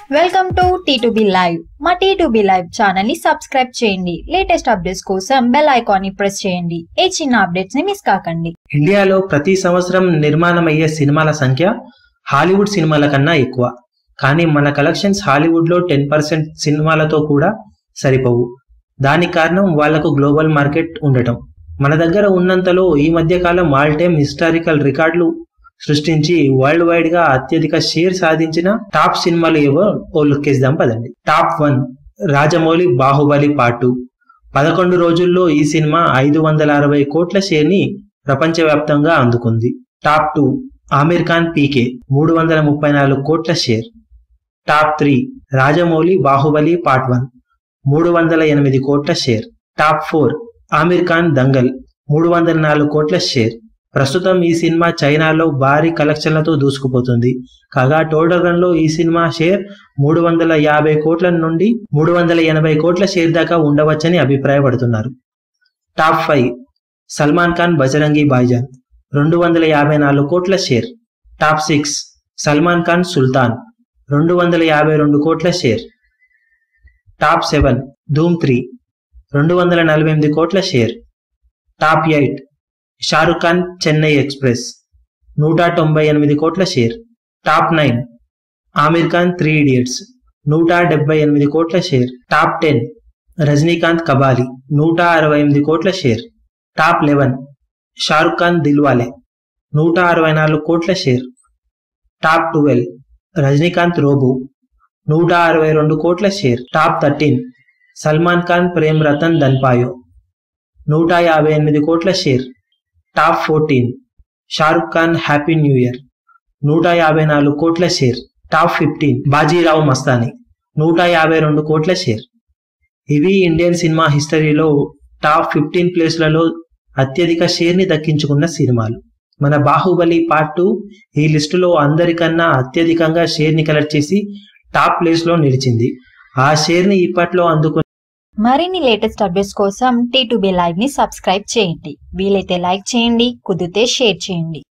welcome to T live మా T live channel ని subscribe చేయండి లేటెస్ట్ అప్డేట్స్ కోసం బెల్ ఐకాన్ ని ప్రెస్ చేయండి ఏ చిన్న అప్డేట్స్ ని మిస్ కాకండి ఇండియాలో ప్రతి సంవత్సరం నిర్మాణమయ్యే సినిమాల సంఖ్య హాలీవుడ్ సినిమాల కన్నా ఎక్కువ కానీ మన కలెక్షన్స్ హాలీవుడ్లో టెన్ పర్సెంట్ సినిమాలతో కూడా సరిపోవు దానికి కారణం వాళ్లకు గ్లోబల్ మార్కెట్ ఉండటం మన దగ్గర ఉన్నంతలో ఈ మధ్య కాలం ఆల్ టైమ్ హిస్టారికల్ రికార్డులు సృష్టించి వరల్డ్ వైడ్ గా అత్యధిక షేర్ సాధించిన టాప్ సినిమాలు ఏవో ఓ లుక్కేద్దాం పదండి top one Rajamouli Baahubali part two పదకొండు రోజుల్లో ఈ సినిమా ఐదు వందల అరవై కోట్ల షేర్ ని ప్రపంచవ్యాప్తంగా అందుకుంది టాప్ టూ ఆమిర్ ఖాన్ పీకే మూడు వందల ముప్పై నాలుగు కోట్ల share top three Rajamouli Baahubali part one మూడు వందల ఎనిమిది కోట్ల share top four Aamir Khan Dangal మూడు వందల నాలుగు కోట్ల షేర్ ప్రస్తుతం ఈ సినిమా చైనాలో భారీ కలెక్షన్లతో దూసుకుపోతుంది కాగా టోటల్ రన్ లో ఈ సినిమా షేర్ మూడు వందల యాభై కోట్ల నుండి మూడు వందల ఎనభై కోట్ల షేర్ దాకా ఉండవచ్చని అభిప్రాయపడుతున్నారు టాప్ ఫైవ్ సల్మాన్ ఖాన్ బజరంగి భాయిజాన్ రెండు వందల యాభై నాలుగు కోట్ల share top six Salman Khan Sultan రెండు వందల యాభై రెండు కోట్ల share top seven Dhoom three రెండు వందల నలభై ఎనిమిది కోట్ల share top eight Shahrukh Khan Chennai Express నూట తొంభై ఎనిమిది కోట్ల share top nine Aamir Khan Three Idiots నూట డెబ్బై ఎనిమిది కోట్ల share top ten Rajinikanth Kabali నూట అరవై ఎనిమిది కోట్ల share top eleven Shahrukh Khan Dilwale నూట అరవై నాలుగు కోట్ల share top twelve Rajinikanth Robo నూట అరవై రెండు కోట్ల share top thirteen Salman Khan Prem Ratan Dhan Payo నూట యాభై ఎనిమిది కోట్ల share top fourteen Shahrukh Khan Happy New Year నూట యాభై నాలుగు కోట్ల share top fifteen Bajirao Mastani నూట యాభై రెండు కోట్ల షేర్ ఇవి ఇండియన్ సినిమా హిస్టరీలో టాప్ ఫిఫ్టీన్ ప్లేస్లలో అత్యధిక షేర్ని దక్కించుకున్న సినిమాలు మన బాహుబలి పార్ట్ టూ ఈ లిస్టులో అందరికన్నా అత్యధికంగా షేర్ని కలెక్ట్ చేసి టాప్ ప్లేస్లో నిలిచింది ఆ షేర్ని ఇప్పట్లో అందుకుని మరిన్ని లేటెస్ట్ అప్డేట్స్ కోసం టీ లైవ్ ని సబ్స్క్రైబ్ చేయండి వీలైతే లైక్ చేయండి కుదిరితే షేర్ చేయండి